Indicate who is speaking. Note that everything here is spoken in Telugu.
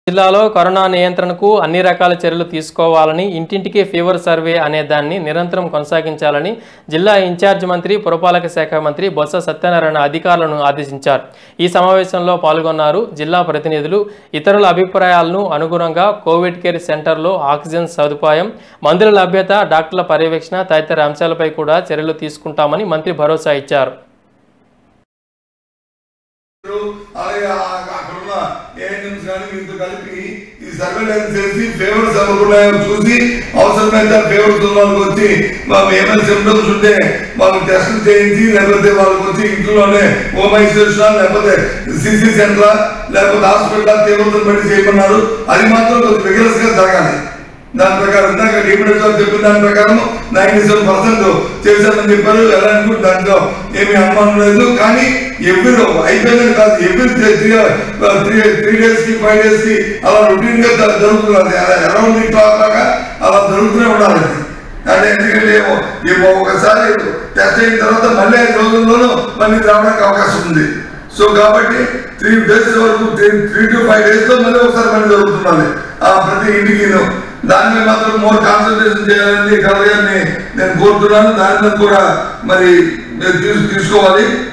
Speaker 1: జిల్లాలో కరోనా నియంత్రణకు అన్ని రకాల చర్యలు తీసుకోవాలని ఇంటింటికి ఫీవర్ సర్వే అనే దాన్ని నిరంతరం కొనసాగించాలని జిల్లా ఇన్ఛార్జ్ మంత్రి పురపాలక శాఖ మంత్రి బొత్స సత్యనారాయణ అధికారులను ఆదేశించారు ఈ సమావేశంలో పాల్గొన్నారు జిల్లా ప్రతినిధులు ఇతరుల అభిప్రాయాలను అనుగుణంగా కోవిడ్ కేర్ సెంటర్లో ఆక్సిజన్ సదుపాయం మందుల లభ్యత డాక్టర్ల పర్యవేక్షణ తదితర అంశాలపై కూడా చర్యలు తీసుకుంటామని మంత్రి భరోసా ఇచ్చారు
Speaker 2: అలాగే ఆ- అక్కడ ఉన్న ఏఎన్ఎంస్ కానీ వీటితో కలిపి ఈ సర్వేలెన్స్ చేసి ఫేవర్స్ ఎవరున్నాయో చూసి అవసరమైతే ఫేవర్స్ ఉన్న వాళ్ళకి వచ్చి వాళ్ళు ఏమైనా సిమ్టమ్స్ ఉంటే వాళ్ళకి టెస్టులు చేయించి లేకపోతే వాళ్ళకి వచ్చి ఇంట్లోనే హోమ్ ఐసోలేషన్ లేకపోతే సిసి సెంటర్ లేకపోతే హాస్పిటల్ తీవ్రతను బట్టి చేయమన్నారు అది మాత్రం కొంచెం విగరస్ గా జరగాలి దాని ప్రకారం ఇందాక డిప్యూటీ సార్ చెప్పిన దాని ప్రకారం నైన్టీ సెవెన్ పర్సెంట్ చేశామని చెప్పారు ఎలాంటి కూడా దాంట్లో ఏమీ అనుమానం లేదు కానీ ఎవ్రీ అయిపోయిందని కాదు every three three three days కి ఫైవ్ డేస్ కి అలా రొటీన్ గా జ- జరుగుతున్నది అరౌండ్ ది క్లాక్ లాగా అలా జరుగుతూనే ఉండాలి అంటే ఎందుకంటే ఏమో ఒకసారి టెస్ట్ అయిన తర్వాత మళ్ళీ ఐదు రోజుల్లోనూ మళ్ళీ రావడానికి అవకాశం ఉంది సో కాబట్టి త్రీ డేస్ వరకు త్రీ టు ఫైవ్ డేస్ లో మళ్ళీ ఒకసారి మళ్ళీ జరుగుతున్నది ఆ ప్రతి ఇంటికి దాని మీద మాత్రం మోర్ కాన్సన్ట్రేషన్ చేయాలని కలగాలని నేను కోరుతున్నాను దాని మీద కూడా మరి మీరు తీసు- తీసుకోవాలి